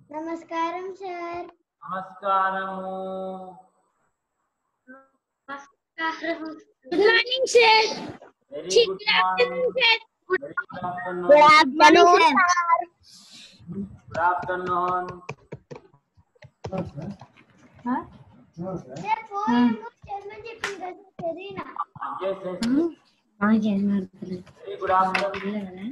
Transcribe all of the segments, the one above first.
నమస్కారం సార్ నమస్కారము good morning sir very good morning very good afternoon good afternoon sir phone చదవమని చెప్పింది కదా చదివినా very good afternoon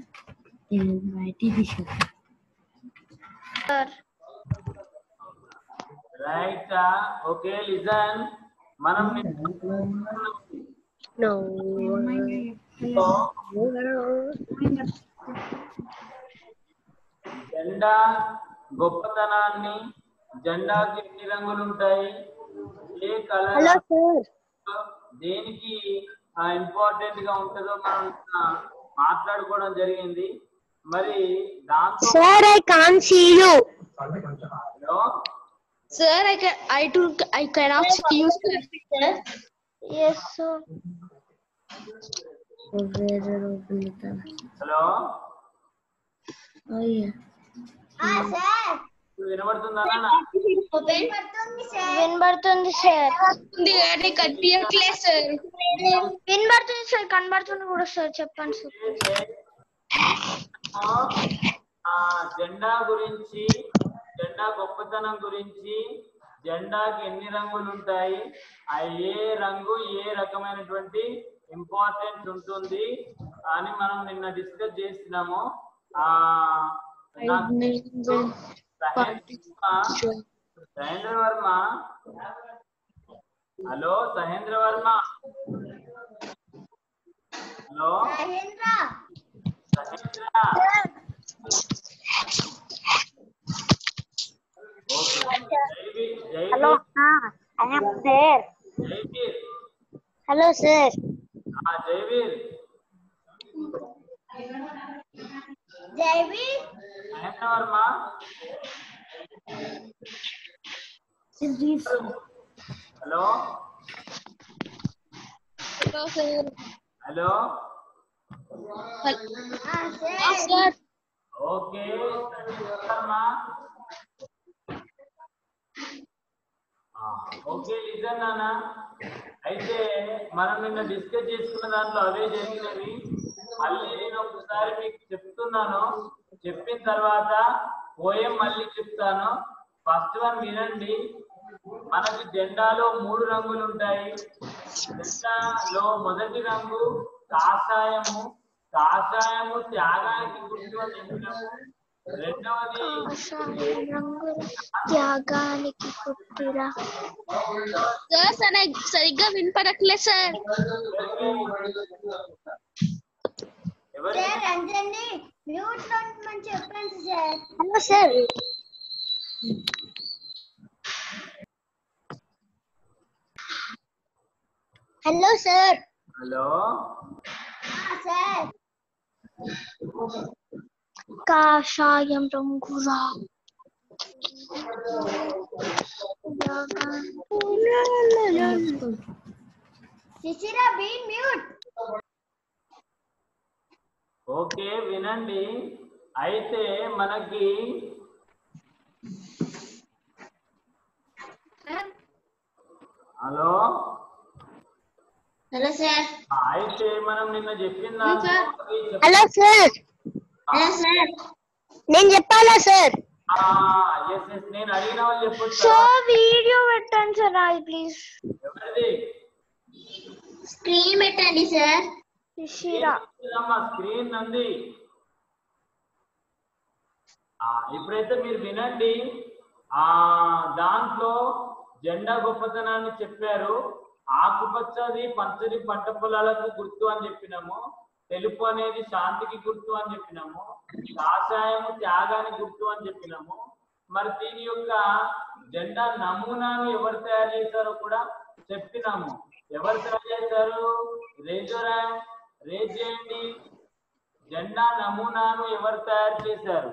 right okay listen మనం జెండా గొప్పతనాన్ని జెండాకి ఎన్ని రంగులు ఉంటాయి ఏ కలర్ దేనికి ఇంపార్టెంట్ గా ఉంటుందో మనం ఆ, మాట్లాడుకోవడం జరిగింది మరి దాంతో Sir, I can't see you. Hello Sir, I can. I do. I cannot see you, sir. Yes, sir. Hello ఆ సార్ వినబడుతుందా నాన్న? వినబడుతుంది సార్ వినబడుతుంది సార్ అది కనిపించట్లేదు సార్ వినబడుతుంది సార్ కనబడుతుంది కూడా సార్ చెప్పండి సార్ ఆ జెండా గురించి జెండా గొప్పతనం గురించి జెండాకి ఎన్ని రంగులు ఉంటాయి ఆ ఏ రంగు ఏ రకమైనటువంటి ఇంపార్టెన్స్ ఉంటుంది అని మనం నిన్న డిస్కస్ చేసినాము ఆ నాకు Sahendra Sahendra Varma hello Sahendra Varma hello Mahendra Sahendra okay Jaiveer hello Jaiveer I am there. Jaiveer hello sir ఆ జైవీర్ జైవి Mahendra Varma hello hello sir hello ఆ sir sir okay Satish Varma ఆ, ఓకే లిజన్ నాన్న అయితే మనం నిన్న డిస్కస్ చేసుకున్న దాంట్లో అవే జరిగినవి మళ్ళీ నేను ఒకసారి మీకు చెప్తున్నాను చెప్పిన తర్వాత పోయం మళ్ళీ చెప్తాను ఫస్ట్ వన్ వినండి మనకి జెండాలో మూడు రంగులు ఉంటాయి జెండాలో మొదటి రంగు కాషాయము కాషాయము త్యాగానికి గుర్తు అని చెప్పినాము రెండవది త్యాగానికి పుట్టిరా సార్ సరే సరిగ్గా వినపడట్లేదు సార్ ఎవరి సార్ అందరినీ మ్యూట్ లో ఉండమని చెప్పండి sir hello sir hello sir hello ఆ సార్ కాషాయం రంగురా శిశిర బీ మ్యూట్ ఓకే వినండి అయితే మనకి హలో హలో సార్ అయితే మనం నిన్న చెప్పిన దాంట్లో అవి చెప్- హలో సార్ హలో సార్ నేను చెప్పాలా సార్ ఆ, yes, yes, నేను అడిగిన వాళ్ళు చెప్పొచ్చు సో వీడియో పెట్టండి సార్ అది ప్లీజ్ ఎవరిది స్క్రీన్ పెట్టండి సార్ శిశిరా అమ్మా స్క్రీన్ ఉంది ఆ, ఇప్పుడైతే మీరు వినండి ఆ దాంట్లో జెండా గొప్పతనాన్ని చెప్పారు ఆకుపచ్చది పచ్చడి పంట పొలాలకు గుర్తు అని చెప్పినాము తెలుపు అనేది శాంతికి గుర్తు అని చెప్పినాము కాషాయము త్యాగానికి గుర్తు అని చెప్పినాము మరి దీని యొక్క జెండా నమూనాను ఎవరు తయారు చేశారో కూడా చెప్పినాము ఎవరు తయారు చేశారు రేజోరా రేజ్ చేయండి జెండా నమూనాను ఎవరు తయారు చేశారు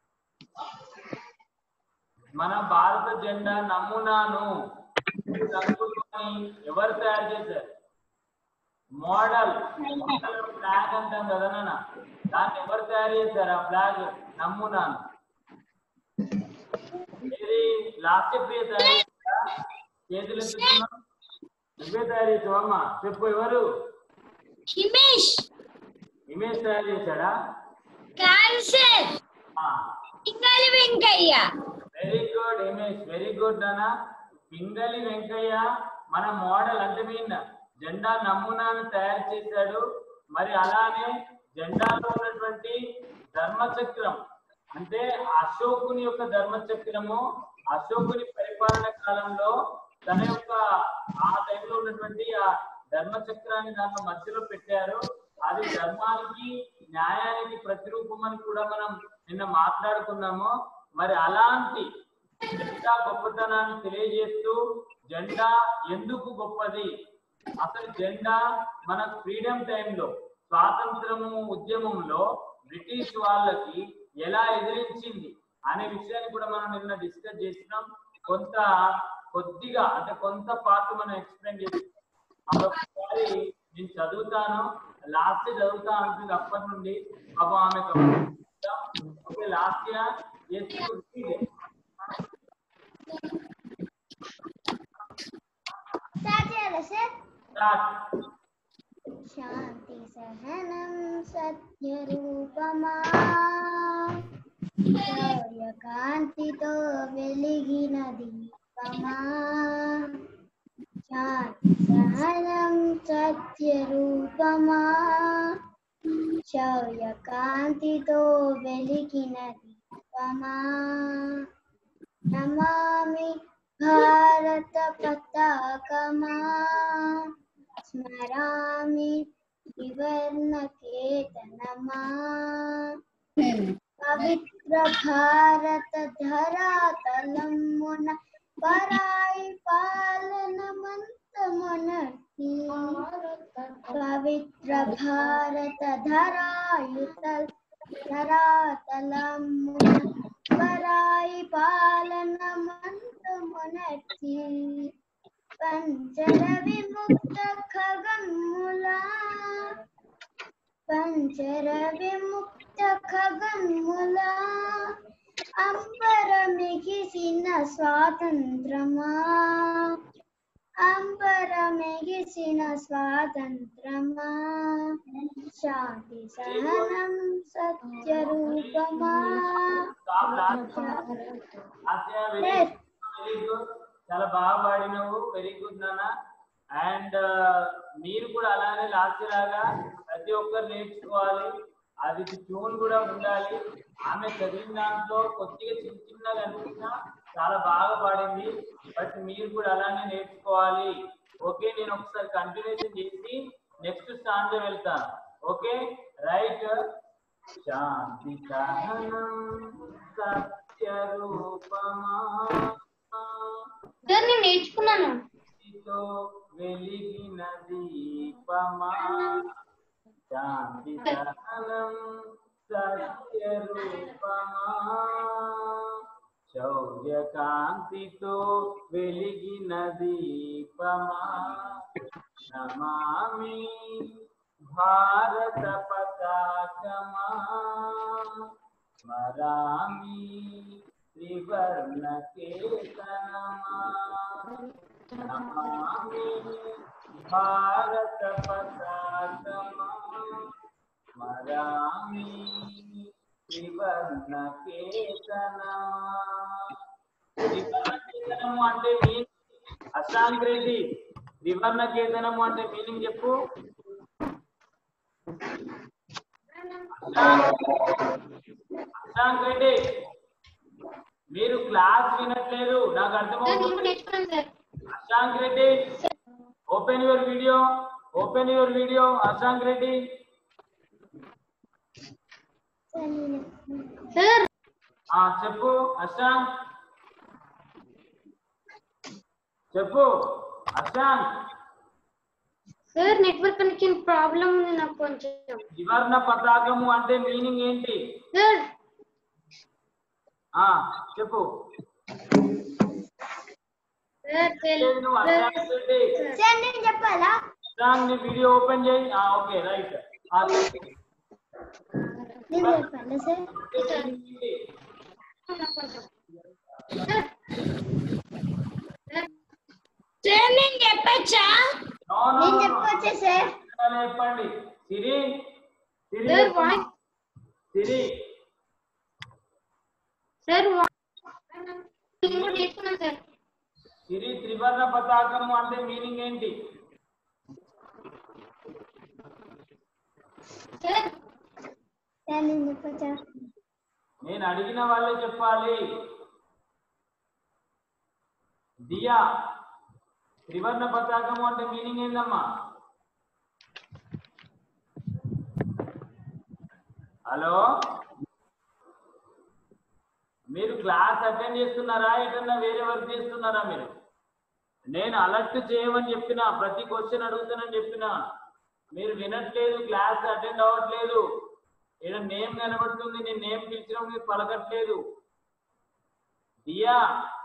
మన భారత జెండా నమూనాను రంగుల్ని ఎవరు తయారు చేశారు మోడల్ ఫ్లాగ్ అంటాం కదా నాన్న దాన్ని ఎవరు తయారు చేశారు ఆ ఫ్లాగ్ నమూనాను ఏది లాస్ట్ ప్రియ తయారు చేశారా? చేతులు ఎత్తుతున్నాం నువ్వే తయారు చేసావమ్మా చెప్పు ఎవరు హిమేష్ ఇమేజ్ తయారు చేశాడా క్యాన్సర్ ఇంగలి Venkayya very good image very good అన్న పింగళి వెంకయ్య మన మోడల్ అంటే మీన్ జెండా నమూనాను తయారు చేశాడు మరి అలానే జెండాలో ఉన్నటువంటి ధర్మచక్రం అంటే అశోకుని యొక్క ధర్మచక్రము అశోకుని పరిపాలన కాలంలో తన యొక్క ఆ టైంలో ఉన్నటువంటి ఆ ధర్మచక్రాన్ని దాంట్లో మధ్యలో పెట్టారు అది ధర్మానికి న్యాయానికి ప్రతిరూపం అని కూడా మనం నిన్న మాట్లాడుకున్నాము మరి అలాంటి జెండా గొప్పతనాన్ని తెలియజేస్తూ జెండా ఎందుకు గొప్పది అసలు జెండా మన ఫ్రీడమ్ టైంలో స్వాతంత్రము ఉద్యమంలో బ్రిటిష్ వాళ్ళకి ఎలా ఎదిరించింది అనే విషయాన్ని కూడా మనం నిన్న డిస్కస్ చేసినాం కొంత కొద్దిగా అంటే కొంత పార్ట్ మనం ఎక్స్ప్లెయిన్ చేసినాం అదొకసారి నేను చదువుతాను లాస్ట్ చదువుతా అంటుంది అప్పటి నుండి పాపం ఆమె ఓకే లాస్ట్ ఇయర్ స్టార్ట్ చేయాలా సార్ స్టార్ట్ శాంతి సహనం సత్య రూపమా కాంతితో వెలిగిన దీపమా శాంతి సహనం సత్య రూపమా శౌర్య కాంతితో వెలిగిన దీపమా నమామి భారత పతాకమా స్మరామి త్రివర్ణకేతనమా పవిత్ర భారత ధరాతలమున పరాయి పాలనమంతమునర్తి పవిత్ర భారత ధరాయుత ధరాతలమున పరాయి పాలనమంతమునర్తి పంచర విముక్త ఖగములా పంచర విముక్త ఖగములా అంబర మిగిసిన స్వాతంత్రమా అంబర మిగిసిన స్వాతంత్రమా శాంతి సహనం సత్య రూపమా స్టాప్ లాస్ట్ ఆసియా వెరీ వెరీ గుడ్ చాలా బాగా పాడినవు వెరీ గుడ్ నాన్న అండ్ మీరు కూడా అలానే లాస్ట్ లాగా ప్రతి ఒక్కరు నేర్చుకోవాలి అది ట్యూన్ కూడా ఉండాలి ఆమె చదివిన దాంట్లో కొద్దిగా చిన్న చిన్నగా అనిపించినా చాలా బాగా పాడింది బట్ మీరు కూడా అలానే నేర్చుకోవాలి ఓకే నేను ఒకసారి కంటిన్యూషన్ చేసి నెక్స్ట్ స్టాండ్ వెళ్తాను ఓకే రైట్ శాంతి సహనం సత్య రూపమా సార్ నేను నేర్చుకున్నాను శాంతితో వెలిగిన దీపమా శాంతి సహనం సత్య రూపమా శౌర్య కాంతితో వెలిగిన దీపమా నమామి భారత పతాకమా స్మరామి త్రివర్ణ కేతనమా నమామి భారత పతాకమా స్మరామి త్రివర్ణ కేతనమా త్రివర్ణ కేతనము అంటే మీనింగ్ అశాంక్ రెడ్డి త్రివర్ణ కేతనము అంటే మీనింగ్ చెప్పు అశాంక్ రెడ్డి మీరు క్లాస్ వినట్లేదు నాకు సార్ అర్థమవుతుంది నేను నేర్చుకున్నాను sir Ashank Reddy open your video open your video Ashank Reddy sir ఆ చెప్పు అశాంక్ చెప్పు Ashank sir network connection problem ఉంది నాకు కొంచెం త్రివర్ణ పతాకము అంటే మీనింగ్ ఏంటి సార్ ఆ చెప్పు సార్ లేదు నువ్వు అశాంక్ రెడ్డి సార్ నేను చెప్పాలా అశాంక్ నీ వీడియో ఓపెన్ చేయి ఆ ఓకే రైట్ ఆ చెప్పు. నేను చెప్పాలా సార్ అంటే meaning ఏంటి? సార్ నేను చెప్పచ్చా No, no, నేను no, no. చెప్పొచ్చా సార్ అలా చెప్పండి సిరి సిరి సార్ చెప్పమ్మా. వాయిస్ సిరి సార్ తీసుకున్నాను సార్ సిరి త్రివర్ణ పతాకము అంటే మీనింగ్ ఏంటి సార్ సార్ నేను చెప్పొచ్చా నేను అడిగిన వాళ్ళే చెప్పాలి దియా త్రివర్ణ పతాకము అంటే మీనింగ్ ఏందమ్మా హలో మీరు క్లాస్ అటెండ్ చేస్తున్నారా ఎటన్నా వేరే వర్క్ చేస్తున్నారా మీరు నేను అలర్ట్ చేయమని చెప్పిన ప్రతి క్వశ్చన్ అడుగుతానని చెప్పిన మీరు వినట్లేదు క్లాస్ అటెండ్ అవ్వట్లేదు ఇక్కడ నేమ్ కనబడుతుంది నేను నేమ్ పిలిచిన మీరు పలకట్లేదు దియా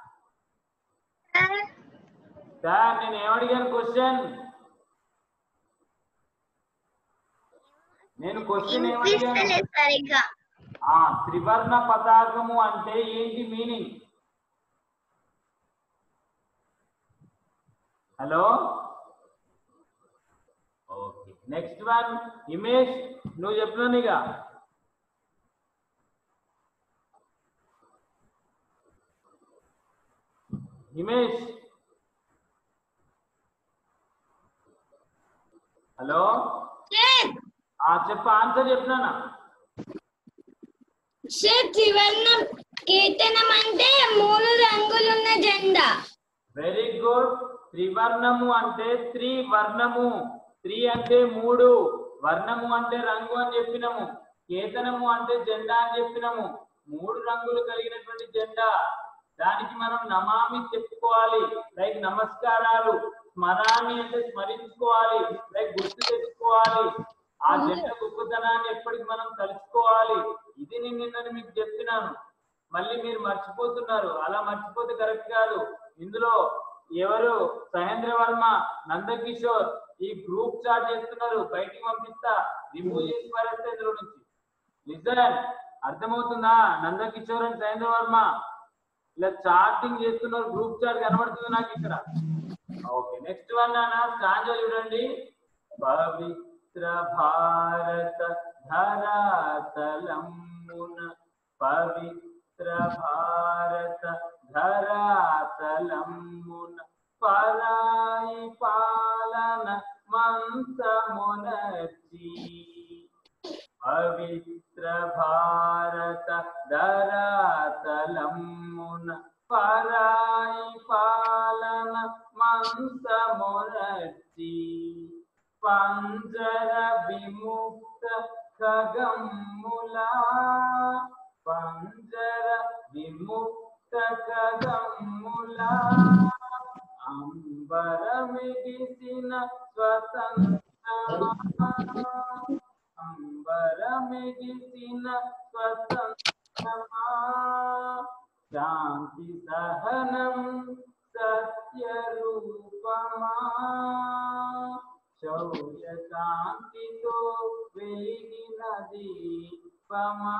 సార్ నేను ఏమడిగాను క్వశ్చన్ నేను క్వశ్చన్ ఏమడిగాను వినిపిస్తలేదు సరిగ్గా ఆ త్రివర్ణ పతాకము అంటే ఏంటి meaning hello okay next one image నువ్వు చెప్పినానిగా ఇమేజ్ హలో సార్ ఆ చెప్ప ఆన్సర్ చెప్పినానా సార్ త్రివర్ణం కీర్తనం అంటే మూడు రంగులున్న జెండా వెరీ గుడ్ త్రివర్ణము అంటే త్రివర్ణము త్రి అంటే మూడు వర్ణము అంటే రంగు అని చెప్పినాము కేతనము అంటే జెండా అని చెప్పినాము మూడు రంగులు కలిగినటువంటి జెండా దానికి మనం నమామి చెప్పుకోవాలి లైక్ నమస్కారాలు స్మరామి అంటే స్మరించుకోవాలి లైక్ గుర్తు తెచ్చుకోవాలి ఆ జెండా గొప్పతనాన్ని ఎప్పటికి మనం తలుచుకోవాలి ఇది నేను నిన్న మీకు చెప్పినాను మళ్ళీ మీరు మర్చిపోతున్నారు అలా మర్చిపోతే కరెక్ట్ కాదు ఇందులో ఎవరు సహేంద్ర వర్మ నందకిషోర్ ఈ గ్రూప్ చాట్ చేస్తున్నారు బయటికి పంపిస్తా రిమూవ్ చేసి పారేస్తా ఇందులో నుంచి లిజన్ అర్థమవుతుందా నందకిషోర్ అండ్ సహేంద్ర వర్మ ఇలా చాటింగ్ చేస్తున్నారు గ్రూప్ చాట్ కనబడుతుంది నాకు ఇక్కడ ఓకే నెక్స్ట్ వన్ అన్న స్టాంజో చూడండి పవిత్ర భారత ధరాతలమున పవిత్ర భారత ధరాతలమున పరాయి పాలన మంతమునర్చి పవిత్ర భారత ధరాతలమున పరాయి పాలన మంతమురచి పంజర విముక్త ఖగమ్ములా పంజర విముక్త ఖగమ్ములా అంబరమిగిసిన స్వతంత్ర అంబరమిగిసిన స్వతంత్రమా శాంతి సహనం సత్య రూపమా శౌర్య శాంతితో వేగిన దీపమా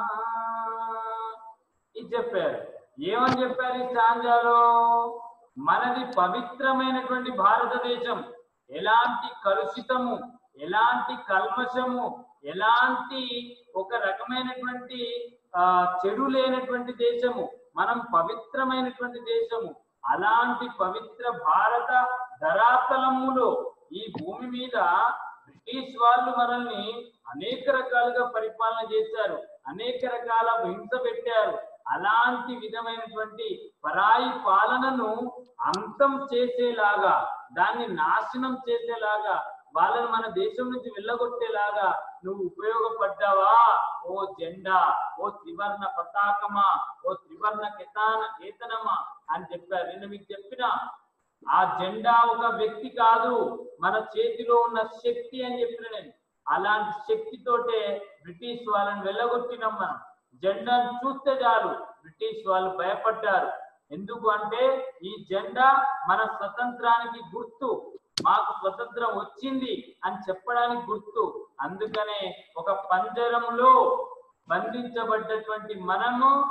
ఇది చెప్పారు ఏమని చెప్పారు ఈ స్టాంజాలో మనది పవిత్రమైనటువంటి భారతదేశం ఎలాంటి కలుషితము ఎలాంటి కల్మషము ఎలాంటి ఒక రకమైనటువంటి ఆ చెడు లేనటువంటి దేశము మనం పవిత్రమైనటువంటి దేశము అలాంటి పవిత్ర భారత ధరాతలములో ఈ భూమి మీద బ్రిటిష్ వాళ్ళు మనల్ని అనేక రకాలుగా పరిపాలన చేశారు అనేక రకాల హింస పెట్టారు అలాంటి విధమైనటువంటి పరాయి పాలనను అంతం చేసేలాగా దాన్ని నాశనం చేసేలాగా వాళ్ళని మన దేశం నుంచి వెళ్ళగొట్టేలాగా నువ్వు ఉపయోగపడ్డావా ఓ జెండా ఓ త్రివర్ణ పతాకమా ఓ త్రివర్ణ కేతాన కేతనమా అని చెప్పారు నేను మీకు చెప్పిన ఆ జెండా ఒక వ్యక్తి కాదు మన చేతిలో ఉన్న శక్తి అని చెప్పిన నేను అలాంటి శక్తితోటే బ్రిటిష్ వాళ్ళని వెళ్ళగొట్టినాం మనం జెండాను చూస్తే చాలు బ్రిటిష్ వాళ్ళు భయపడ్డారు ఎందుకు అంటే ఈ జెండా మన స్వతంత్రానికి గుర్తు మాకు స్వతంత్రం వచ్చింది అని చెప్పడానికి గుర్తు అందుకనే ఒక పంజరంలో బంధించబడ్డటువంటి మనము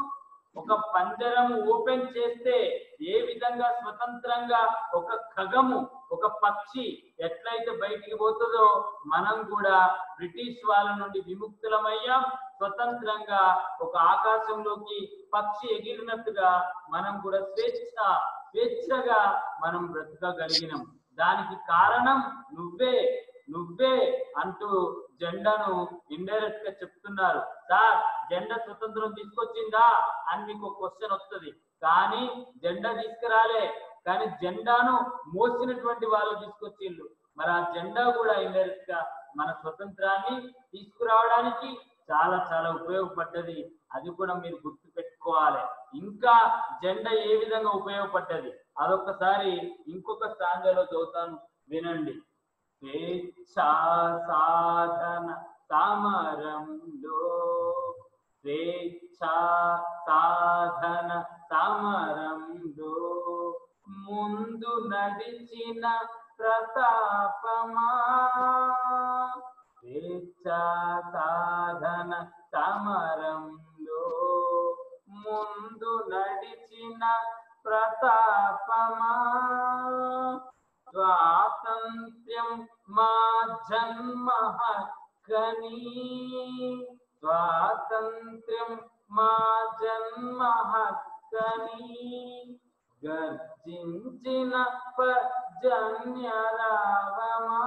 ఒక పంజరం ఓపెన్ చేస్తే ఏ విధంగా స్వతంత్రంగా ఒక ఖగము ఒక పక్షి ఎట్లయితే బయటికి పోతుందో మనం కూడా బ్రిటిష్ వాళ్ళ నుండి విముక్తులమయ్యాం స్వతంత్రంగా ఒక ఆకాశంలోకి పక్షి ఎగిరినట్టుగా మనం కూడా స్వేచ్ఛ స్వేచ్ఛగా మనం బ్రతకగలిగినాం దానికి కారణం నువ్వే నువ్వే అంటూ జెండాను ఇండైరెక్ట్ గా చెప్తున్నారు సార్ జెండా స్వతంత్రం తీసుకొచ్చిందా అని మీకు క్వశ్చన్ వస్తుంది కానీ జెండా తీసుకురాలే కానీ జెండాను మోసినటువంటి వాళ్ళు తీసుకొచ్చిండ్రు మరి ఆ జెండా కూడా ఇండైరెక్ట్ గా మన స్వతంత్రాన్ని తీసుకురావడానికి చాలా చాలా ఉపయోగపడ్డది అది కూడా మీరు గుర్తు పెట్టుకోవాలి ఇంకా జెండా ఏ విధంగా ఉపయోగపడ్డది అదొకసారి ఇంకొక స్థానంలో చదువుతాను వినండి స్వేచ్ఛా సాధన సమరంలో స్వేచ్ఛా సాధన సమరంలో ముందు నడిచిన ప్రతాపమా స్వేచ్ఛా సాధన సమరంలో ముందు నడిచిన ప్రతాపమా స్వాతంత్ర్యం మా జన్మ హక్కని స్వాతంత్ర్యం మా జన్మ హక్కని గర్జించిన పర్జన్య రావమా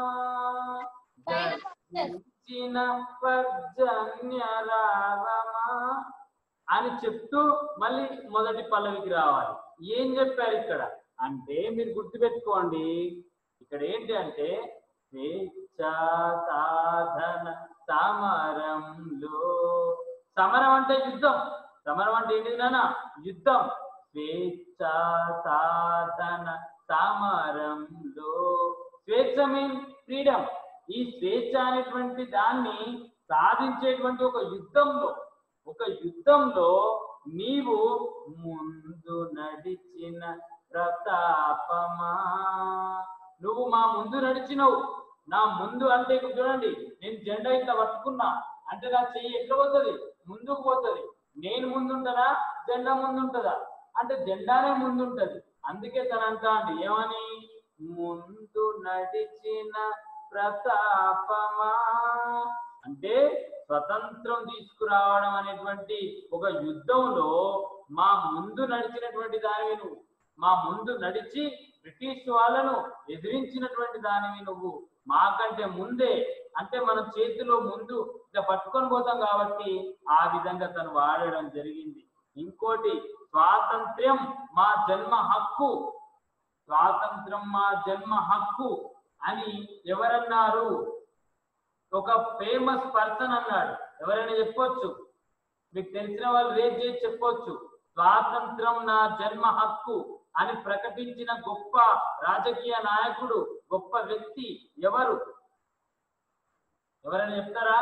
గర్జించిన పర్జన్య రావమా అని చెప్తూ మళ్ళీ మొదటి పల్లవికి రావాలి ఏం చెప్పారు ఇక్కడ అంటే మీరు గుర్తుపెట్టుకోండి ఇక్కడ ఏంటి అంటే స్వేచ్ఛ సాధన సమరంలో సమరం అంటే యుద్ధం సమరం అంటే ఏంటి నాన్న యుద్ధం స్వేచ్ఛ సాధన సమరంలో స్వేచ్ఛ మీన్ ఫ్రీడమ్ ఈ స్వేచ్ఛ అనేటువంటి దాన్ని సాధించేటువంటి ఒక యుద్ధంలో ఒక యుద్ధంలో నీవు ముందు నడిచిన ప్రతాపమా నువ్వు మా ముందు నడిచినవు నా ముందు అంటే ఇక్కడ చూడండి నేను జెండా ఇట్లా పట్టుకున్నా అంటే నా చెయ్యి ఎట్లా పోతుంది ముందుకు పోతుంది నేను ముందుంటదా జెండా ముందుంటదా అంటే జెండానే ముందుంటది అందుకే తన అంటా అండి ఏమని ముందు నడిచిన ప్రతాపమా అంటే స్వతంత్రం తీసుకురావడం అనేటువంటి ఒక యుద్ధంలో మా ముందు నడిచినటువంటి దానివి నువ్వు మా ముందు నడిచి బ్రిటిష్ వాళ్ళను ఎదిరించినటువంటి దానివి నువ్వు మాకంటే ముందే అంటే మన చేతిలో ముందు ఇట్లా పట్టుకొని పోతాం కాబట్టి ఆ విధంగా తను వాడడం జరిగింది ఇంకోటి స్వాతంత్ర్యం మా జన్మ హక్కు స్వాతంత్రం మా జన్మ హక్కు అని ఎవరన్నారు ఒక ఫేమస్ పర్సన్ అన్నాడు ఎవరైనా చెప్పొచ్చు మీకు తెలిసిన వాళ్ళు రేట్ చేసి చెప్పొచ్చు స్వాతంత్రం నా జన్మ హక్కు అని ప్రకటించిన గొప్ప రాజకీయ నాయకుడు గొప్ప వ్యక్తి ఎవరు ఎవరైనా చెప్తారా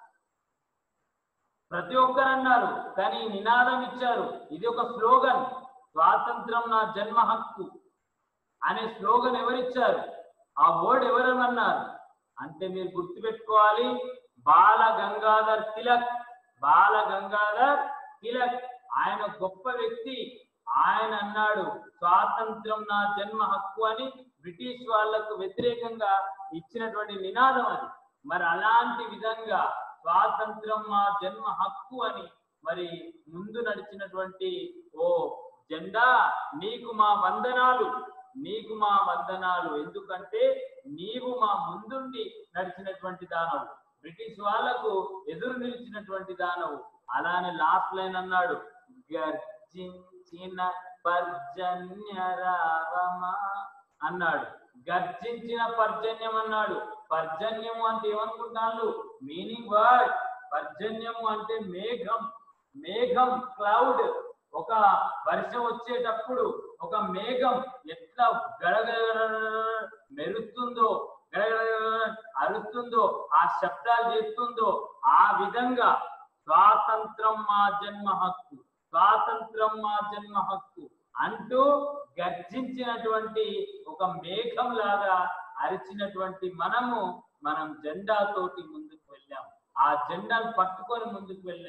ప్రతి ఒక్కరు అన్నారు కానీ ఈ నినాదం ఇచ్చారు ఇది ఒక స్లోగన్ స్వాతంత్రం నా జన్మ హక్కు అనే స్లోగన్ ఎవరిచ్చారు ఆ వర్డ్ ఎవరేమన్నారు అంటే మీరు గుర్తుపెట్టుకోవాలి బాల గంగాధర్ తిలక్ బాల గంగాధర్ తిలక్ ఆయన గొప్ప వ్యక్తి ఆయన అన్నాడు స్వాతంత్రం నా జన్మ హక్కు అని బ్రిటిష్ వాళ్లకు వ్యతిరేకంగా ఇచ్చినటువంటి నినాదం అది మరి అలాంటి విధంగా స్వాతంత్రం మా జన్మ హక్కు అని మరి ముందు నడిచినటువంటి ఓ జెండా నీకు మా వందనాలు నీకు మా వందనాలు ఎందుకంటే నీవు మా ముందుండి నడిచినటువంటి దానవు బ్రిటిష్ వాళ్ళకు ఎదురు నిలిచినటువంటి దానవు అలానే లాస్ట్ లైన్ అన్నాడు గర్జించిన పర్జన్య రావమా అన్నాడు గర్జించిన పర్జన్యం అన్నాడు పర్జన్యము అంటే ఏమనుకుంటాను మీనింగ్ వర్డ్ పర్జన్యము అంటే మేఘం మేఘం క్లౌడ్ ఒక వర్షం వచ్చేటప్పుడు ఒక మేఘం ఎట్లా గడగడ మెరుస్తుందో గడగడ అరుస్తుందో ఆ శబ్దాలు చేస్తుందో ఆ విధంగా స్వాతంత్రం మా జన్మ హక్కు స్వాతంత్రం మా జన్మ హక్కు అంటూ గర్జించినటువంటి ఒక మేఘం లాగా అరిచినటువంటి మనము మనం జెండాతోటి ముందుకు వెళ్ళాం ఆ జెండాను పట్టుకొని ముందుకు వెళ్ళాం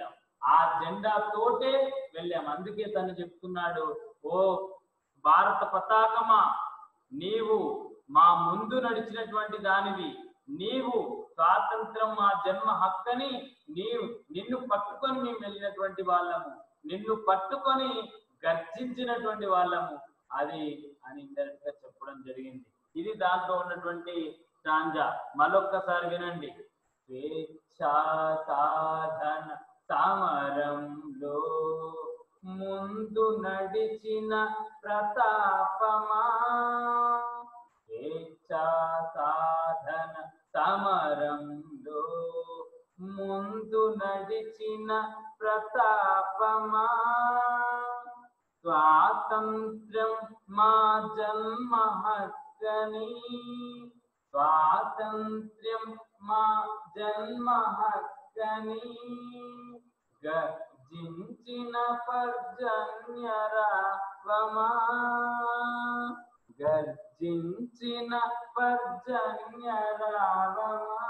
ఆ జెండా తోటే వెళ్ళాం అందుకే తను చెప్తున్నాడు ఓ భారత పతాకమా నీవు మా ముందు నడిచినటువంటి దానివి నీవు స్వాతంత్రం మా జన్మ హక్కని నీవు నిన్ను పట్టుకొని మేము వెళ్ళినటువంటి వాళ్ళము నిన్ను పట్టుకొని గర్జించినటువంటి వాళ్ళము అది అని ఇండైరెక్ట్ గా చెప్పడం జరిగింది ఇది దాంట్లో ఉన్నటువంటి స్టాంజా మరొక్కసారి వినండి స్వేచ్ఛా సాధన సమరంలో ముందు నడిచిన ప్రతాపమా స్వేచ్ఛా సాధన సమరంలో ముందు నడిచిన ప్రతాపమా స్వాతంత్ర్యం మా జన్మ హక్కని స్వాతంత్ర్యం మా జన్మ హక్కని గర్జించిన పర్జన్యరావమా గర్జించిన పర్జన్యరావమా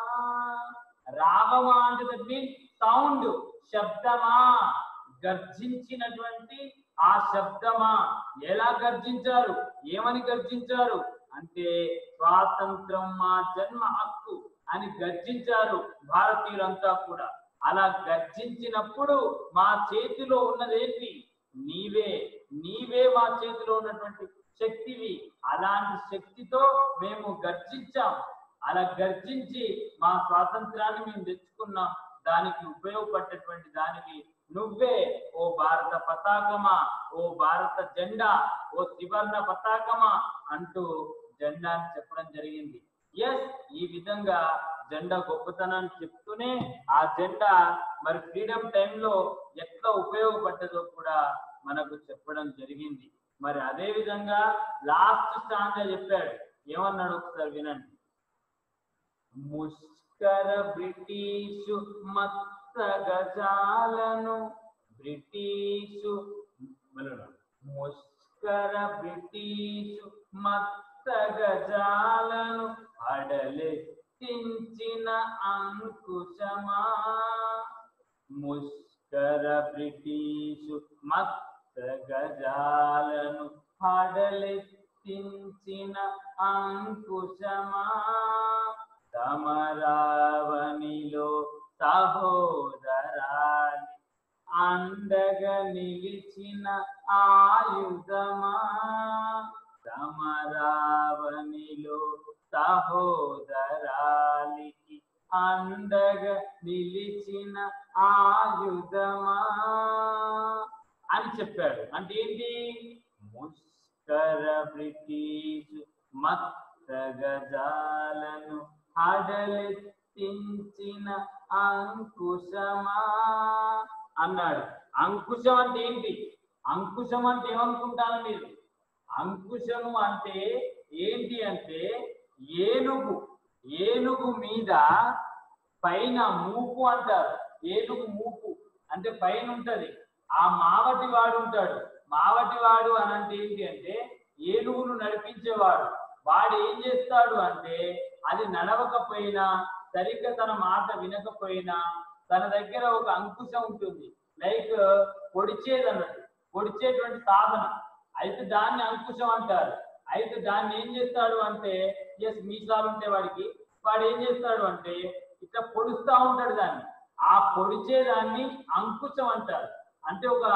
రావమా అంటే దట్ మీన్ సౌండ్ శబ్దమా గర్జించినటువంటి ఆ శబ్దమా ఎలా గర్జించారు ఏమని గర్జించారు అంటే స్వాతంత్రం మా జన్మ హక్కు అని గర్జించారు భారతీయులంతా కూడా అలా గర్జించినప్పుడు మా చేతిలో ఉన్నదేంటి నీవే నీవే మా చేతిలో ఉన్నటువంటి శక్తివి అలాంటి శక్తితో మేము గర్జించాం అలా గర్జించి మా స్వాతంత్రాన్ని మేము తెచ్చుకున్నాం దానికి ఉపయోగపడేటువంటి దానికి నువ్వే ఓ భారత పతాకమా ఓ భారత జెండా ఓ త్రివర్ణ పతాకమా అంటూ జెండాని చెప్పడం జరిగింది ఎస్ ఈ విధంగా జెండా గొప్పతనాన్ని చెప్తూనే ఆ జెండా మరి ఫ్రీడమ్ టైంలో ఎట్లా ఉపయోగపడ్డదో కూడా మనకు చెప్పడం జరిగింది మరి అదే విధంగా లాస్ట్ స్టాండ్ చెప్పాడు ఏమన్నాడు ఒకసారి వినండి ముష్కర బ్రిటిషు మత్త గజాలను బ్రిటిషు మళ్ళీ ముష్కర బ్రిటిషు మత్త గజాలను అడలెత్తించిన అంకుశమా ముష్కర బ్రిటిషు మత్త గజాలను హడలెత్తించిన అంకుశమా సమరావనిలో సహోదరాలి అండగా నిలిచిన ఆయుధమా సమరావనిలో సహోదరాలికి అండగా నిలిచిన ఆయుధమా అని చెప్పాడు అంటే ఏంటి ముష్కర బ్రిటిష్ మత్త గజాలను హడలెత్తించిన అంకుశమా అన్నాడు అంకుశం అంటే ఏంటి అంకుశం అంటే ఏమనుకుంటాను మీరు అంకుశము అంటే ఏంటి అంటే ఏనుగు ఏనుగు మీద పైన మూపు అంటారు ఏనుగు మూపు అంటే పైన ఉంటది ఆ మావటి వాడు ఉంటాడు మావటి వాడు అని అంటే ఏంటి అంటే ఏనుగును నడిపించేవాడు వాడు ఏం చేస్తాడు అంటే అది నడవకపోయినా సరిగ్గా తన మాట వినకపోయినా తన దగ్గర ఒక అంకుశం ఉంటుంది లైక్ పొడిచేది అన్నట్టు పొడిచేటువంటి సాధన అయితే దాన్ని అంకుశం అంటారు అయితే దాన్ని ఏం చేస్తాడు అంటే ఎస్ మీసాలు ఉంటే వాడికి వాడు ఏం చేస్తాడు అంటే ఇట్లా పొడుస్తా ఉంటాడు దాన్ని ఆ పొడిచేదాన్ని అంకుశం అంటారు అంటే ఒక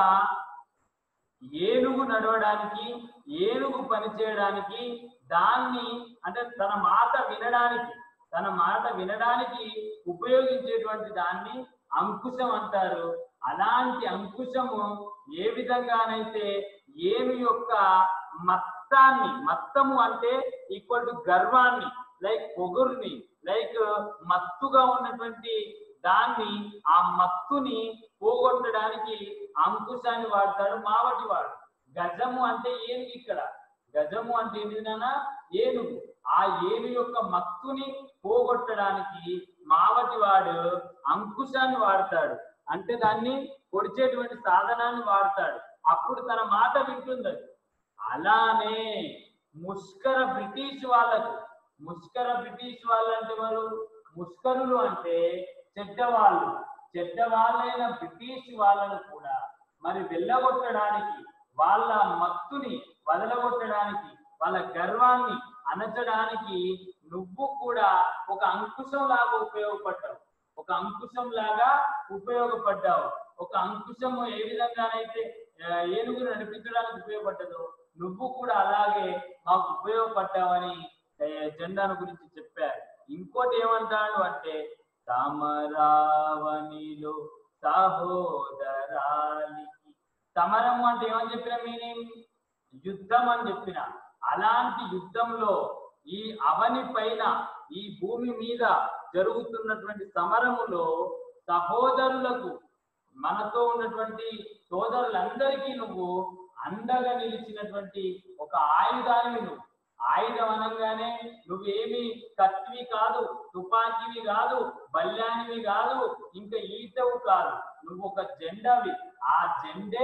ఏనుగు నడవడానికి ఏనుగు పని చేయడానికి దాన్ని అంటే తన మాట వినడానికి తన మాట వినడానికి ఉపయోగించేటువంటి దాన్ని అంకుశం అంటారు అలాంటి అంకుశము ఏ విధంగానైతే ఏను యొక్క మత్తాన్ని మత్తము అంటే ఈక్వల్ టు గర్వాన్ని లైక్ పొగుర్ని లైక్ మత్తుగా ఉన్నటువంటి దాన్ని ఆ మత్తుని పోగొట్టడానికి అంకుశాన్ని వాడతాడు మావటి వాడు గజము అంటే ఏనుగు ఇక్కడ గజము అంటే ఏంటి నాన్న ఏనుగు ఆ ఏను యొక్క మత్తుని పోగొట్టడానికి మావటి వాడు అంకుశాన్ని వాడతాడు అంటే దాన్ని పొడిచేటువంటి సాధనాన్ని వాడతాడు అప్పుడు తన మాట వింటుంది అది. అలానే ముష్కర బ్రిటిష్ వాళ్ళకు ముష్కర బ్రిటిష్ వాళ్ళు అంటే వారు ముష్కరులు అంటే చెడ్డవాళ్ళు చెడ్డ వాళ్ళైన బ్రిటిష్ వాళ్ళను కూడా మరి వెళ్ళగొట్టడానికి వాళ్ళ మత్తుని వదలగొట్టడానికి వాళ్ళ గర్వాన్ని అణచడానికి నువ్వు కూడా ఒక అంకుశం లాగా ఉపయోగపడ్డావు ఒక అంకుశం లాగా ఉపయోగపడ్డావు ఒక అంకుశము ఏ విధంగానైతే ఆ, ఏనుగు నడిపించడానికి ఉపయోగపడ్డదో నువ్వు కూడా అలాగే మాకు ఉపయోగపడ్డావని ఆ, జెండాను గురించి చెప్పారు ఇంకోటి ఏమంటాడు అంటే సమరావనిలో సహోదరాలికి సమరం అంటే ఏమని చెప్పిన మీనింగ్ యుద్ధం అని చెప్పిన అలాంటి యుద్ధంలో ఈ అవని పైన ఈ భూమి మీద జరుగుతున్నటువంటి సమరములో సహోదరులకు మనతో ఉన్నటువంటి సోదరులందరికీ నువ్వు అండగా నిలిచినటువంటి ఒక ఆయుధాన్ని నువ్వు ఆయుధం అనగానే నువ్వేమి కత్తివి కాదు తుపాకీవి కాదు బల్యానివి కాదు ఇంకా ఈటవు కాదు నువ్వు ఒక జెండావి ఆ జెండే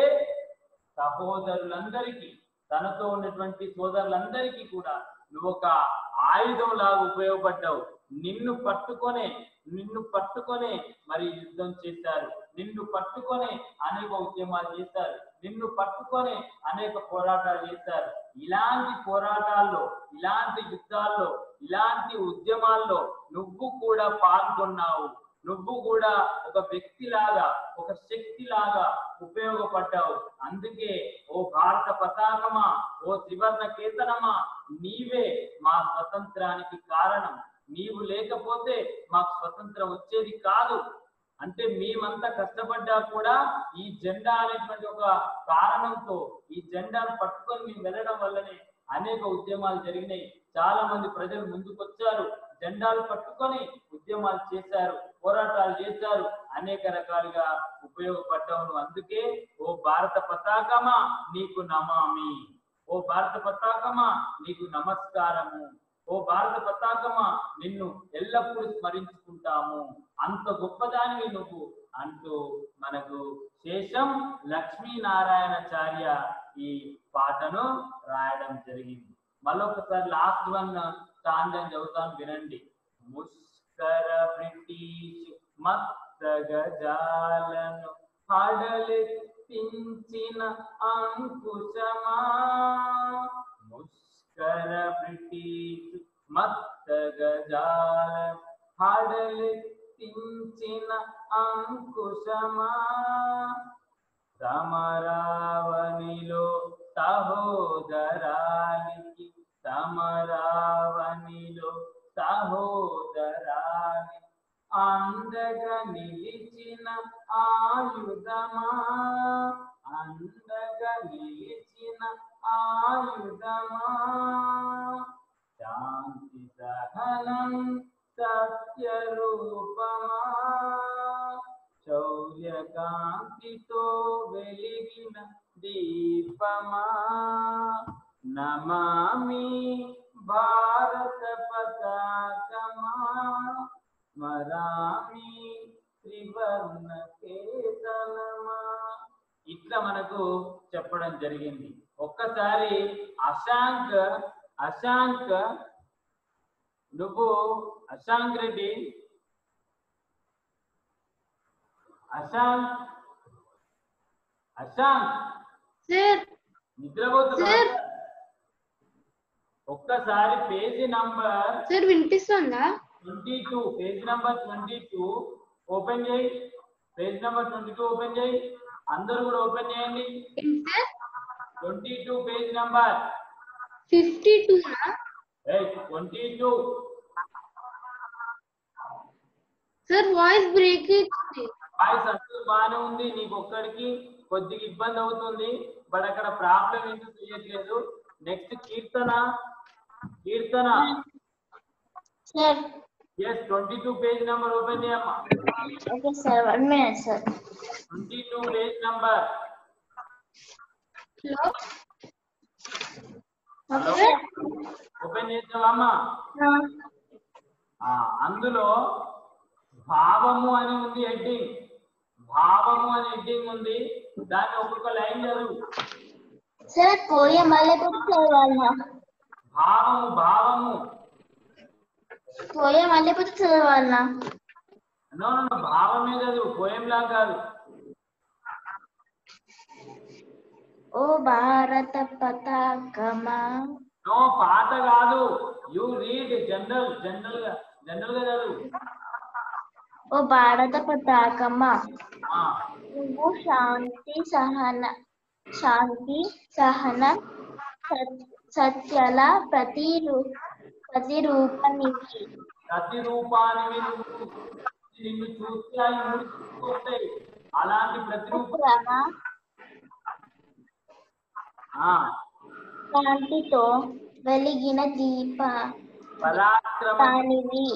సహోదరులందరికీ తనతో ఉన్నటువంటి సోదరులందరికీ కూడా నువ్వు ఒక ఆయుధం లాగా ఉపయోగపడ్డావు నిన్ను పట్టుకొనే నిన్ను పట్టుకొనే మరి యుద్ధం చేశారు నిన్ను పట్టుకొనే అనేక ఉద్యమాలు చేశారు నిన్ను పట్టుకొనే అనేక పోరాటాలు చేశారు ఇలాంటి పోరాటాల్లో ఇలాంటి యుద్ధాల్లో ఇలాంటి ఉద్యమాల్లో నువ్వు కూడా పాల్గొన్నావు నువ్వు కూడా ఒక వ్యక్తిలాగా ఒక శక్తిలాగా ఉపయోగపడ్డావు అందుకే ఓ భారత పతాకమా ఓ త్రివర్ణ కేతనమా నీవే మా స్వతంత్రానికి కారణం నీవు లేకపోతే మాకు స్వతంత్రం వచ్చేది కాదు అంటే మేమంతా కష్టపడ్డా కూడా ఈ జెండా అనేటువంటి ఒక కారణంతో ఈ జెండాను పట్టుకొని మేము వెళ్ళడం వల్లనే అనేక ఉద్యమాలు జరిగినాయి చాలా మంది ప్రజలు ముందుకొచ్చారు జెండాలు పట్టుకొని ఉద్యమాలు చేశారు పోరాటాలు చేశారు అనేక రకాలుగా ఉపయోగపడ్డావు నువ్వు అందుకే ఓ భారత పతాకమా నీకు నమామి ఓ భారత పతాకమా నీకు నమస్కారము ఓ భారత పతాకమా నిన్ను ఎల్లప్పుడూ స్మరించుకుంటాము అంత గొప్పదానివి నువ్వు అంటూ మనకు శేషం లక్ష్మీనారాయణాచార్య ఈ పాటను రాయడం జరిగింది మళ్ళొకసారి లాస్ట్ వన్ తాండం చదువుతాను వినండి ముష్కర బ్రిటిష్ మత్త గజాలను హడలెత్తించిన అంకుశమా ముష్కర బ్రిటిష్ మత్త గజాల హడలెత్తించిన అంకుశమా సమరావనిలో సహోదరానికి సమరావనిలో సహోదరాని అందగా నిలిచిన ఆయుధమా అందగా నిలిచిన ఆయుధమా శాంతి సహనం సత్య రూపమా శౌర్యకాంతితో వెలిగిన దీపమా నమామి భారత పతాకమా స్మరామి త్రివర్ణ కేతనమా ఇట్లా మనకు చెప్పడం జరిగింది ఒక్కసారి అశాంక్ అశాంక్ నువ్వు అశాంక్ రెడ్డి అశాంక్ అశాంక్ సార్ నిద్రపోతున్నా సార్. ఒక్కసారి పేజీ నంబర్ సార్ వినిపిస్తుందా twenty two page number twenty two open చేయి page number twenty two open చేయి అందరూ కూడా ఓపెన్ చేయండి ఏంటి sir twenty two page number fifty టూనా twenty two sir voice break అవుతుంది వాయిస్ అంతా బాగానే ఉంది నీకు ఒక్కడికి కొద్దిగా ఇబ్బంది అవుతుంది బట్ అక్కడ ప్రాబ్లం ఏంటో తెలియట్లేదు next Keerthana Keerthana sir yes twenty two page number open చేయమ్మా okay sir one minute sir twenty two page number hello okay sir open చేద్దామమ్మా ఆ, అందులో భావము అని ఉంది హెడ్డింగ్ భావము అని హెడ్డింగ్ ఉంది దాన్ని ఒక్కొక్క లైన్ చదువు సార్ పోయే మళ్ళీ కూడా చదవాలనా భావము భావము పోయే మళ్ళీ కూడా చదవాలనా నో నో భావమే చదువు పోయంలా కాదు ఓ భారత పతాకమా నో పాట కాదు యు రీడ్ జనరల్ జనరల్ గా జనరల్ గా చదువు ఓ భారత పతాకమా ఆ, నువ్వు శాంతి సహన శాంతి సహన సత్- సత్యల ప్రతి ప్రతిరూపనికి ప్రతి రూపాన్ని నువ్వు నిన్ను చూస్తే అవి ముడిచిపోతాయి అలాంటి ప్రతి రూపం క్రమ ఆ, కాంతితో వెలిగిన దీప పరాక్రమ దానివి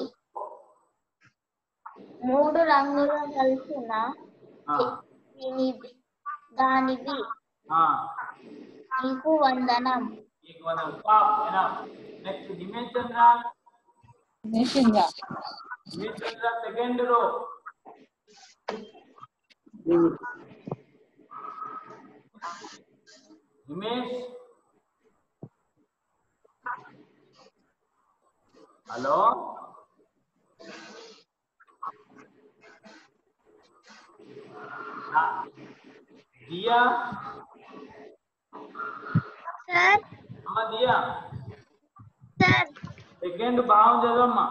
మూడు రంగులు కలిసిన ఆ, దీనివి- దానివి ఆ, నీకు వందనం నీకు మన ఉపా నెక్స్ట్ హిమేష్ చంద్ర నిశ్చింగా Himesh Chandra second row Himesh hello ఆ, దియా సార్ అమ్మ దియా సార్ సెకండ్ భావం చదవమ్మా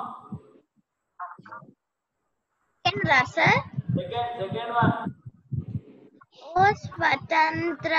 ఏంట్రా సార్ సెకండ్ సెకండ్ వన్ ఓ స్వతంత్ర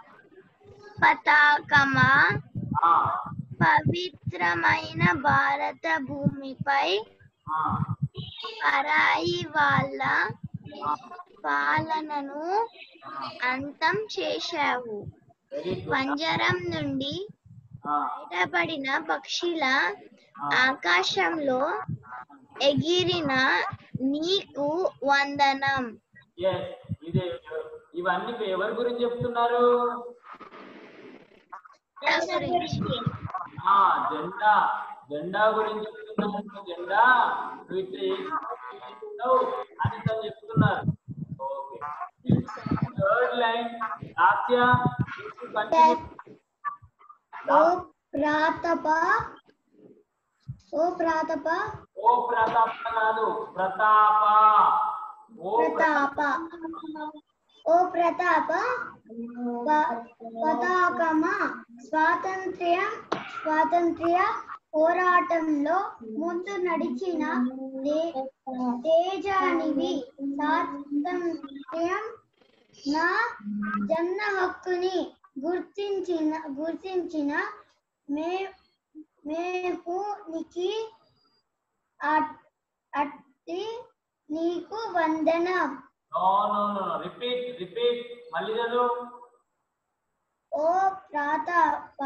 పతాకమా ఆ, పవిత్రమైన భారత భూమిపై ఆ, పరాయి వాళ్ళ ఆ. పాలనను అంతం చేశావు వెరీ గుడ్ పంజరం నుండి ఆ, బయటపడిన పక్షిల ఆ. ఆకాశంలో ఎగిరిన నీకు వందనం yes ఇదే ఇవన్నీ ఎవరి గురించి చెప్తున్నారు గురించి ఆ జెండా జెండా గురించి చెప్తున్నారు జెండా నువ్వు ఇట్లా చేస్తున్నావు అని తను చెప్తున్నారు ఓకే థర్డ్ లైన్ లాస్య ఓ ప్రాతప ఓ ప్రాతప ఓ ప్రతాప కాదు ప్రతాప ఓ ప్రతాప ఓ ప్రతాప ప- పతాకమా స్వాతంత్ర్యం స్వాతంత్ర్య పోరాటంలో ముందు నడిచిన తే- తేజానివి స్వాతంత్ర్యం నా జన్న హక్కుని గుర్తించిన గుర్తించిన మే మేము నికి అట్- అట్టి నీకు వందనం no no no repeat repeat మళ్ళీ చదువు ఓ ప్రాతప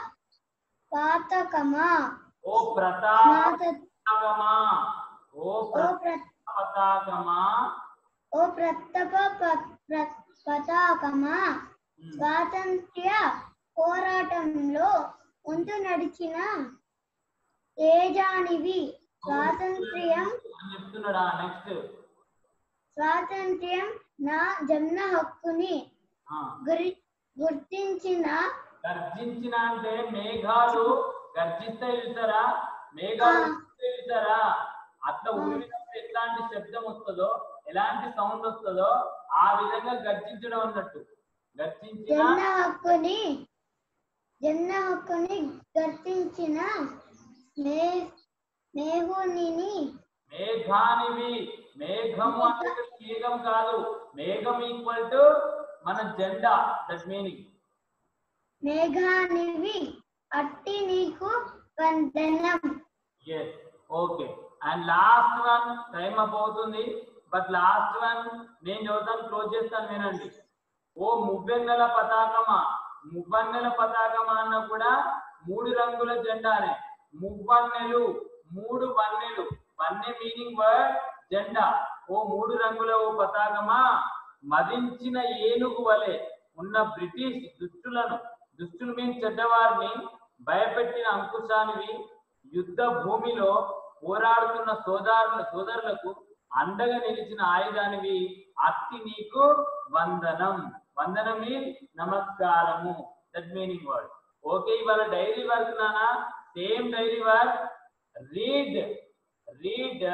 పాతకమా ఓ ప్రతాప స్నాత పతాకమా ఓ ఓ ప్రతాప ప్ర పతాకమా ఓ ప్రతప ప- ప్ర- పతాకమా ఉమ్. స్వాతంత్ర్య పోరాటంలో ముందు నడిచిన తేజానివి స్వాతంత్ర్యం అని చెప్తున్నాడా నెక్స్ట్ స్వాతంత్ర్యం నా జన్మ హక్కుని గురి గుర్తించిన గర్జించిన అంటే మేఘాలు గర్జిస్తాయి చూసారా మేఘాలు ఆ. గర్జిస్తాయి చూసారా అట్లా ఊరినప్పుడు ఎట్లాంటి శబ్దం వస్తుందో ఎలాంటి సౌండ్ వస్తుందో ఆ విధంగా గర్జించడం అన్నట్టు గర్జించిన జన్మ హక్కుని జన్మ హక్కుని గుర్తించిన మే మేఘునిని మేఘానివి మేఘము అంటే మేఘం కాదు మేఘం ఈక్వల్ టు మన జెండా దట్ మీనింగ్ మేఘానివి అట్టి నీకు వందనం yes okay and last one time up అవుతుంది బట్ లాస్ట్ వన్ నేను చదువుతాను క్లోజ్ చేస్తాను వినండి ఓ మువ్వెన్నెల పతాకమా మువ్వన్నెల పతాకమా అన్న కూడా మూడు రంగుల జెండానే మువ్వన్నెలు మూడు వన్నెలు వన్నె మీనింగ్ వర్డ్ జెండా ఓ మూడు రంగుల ఓ పతాకమా మదించిన ఏనుగు వలె ఉన్న బ్రిటిష్ దుష్టులను దుష్టులు మీన్ చెడ్డవారిని భయపెట్టిన అంకుశానివి యుద్ధ భూమిలో పోరాడుతున్న సోదరుల సోదరులకు అండగా నిలిచిన ఆయుధానివి అట్టి నీకు వందనం వందనం మీన్ నమస్కారము దట్ మీనింగ్ వర్డ్ ఓకే ఇవాళ డైరీ వర్క్ నానా same diary work read read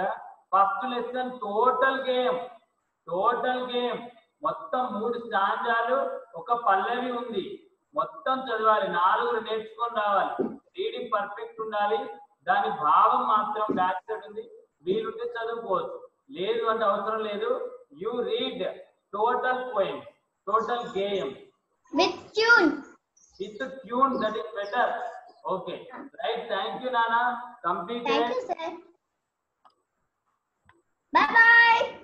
first lesson total game total game మొత్తం మూడు స్టాంజాలు ఒక పల్లవి ఉంది మొత్తం చదవాలి నాలుగు నేర్చుకొని రావాలి రీడింగ్ పర్ఫెక్ట్ ఉండాలి దాని భావం మాత్రం బ్యాక్ సైడ్ ఉంది వీలుంటే చదువుకోవచ్చు లేదు అంటే అవసరం లేదు you read total poem total game with tune with tune that is better okay right thank you నానా thank completed you sir bye bye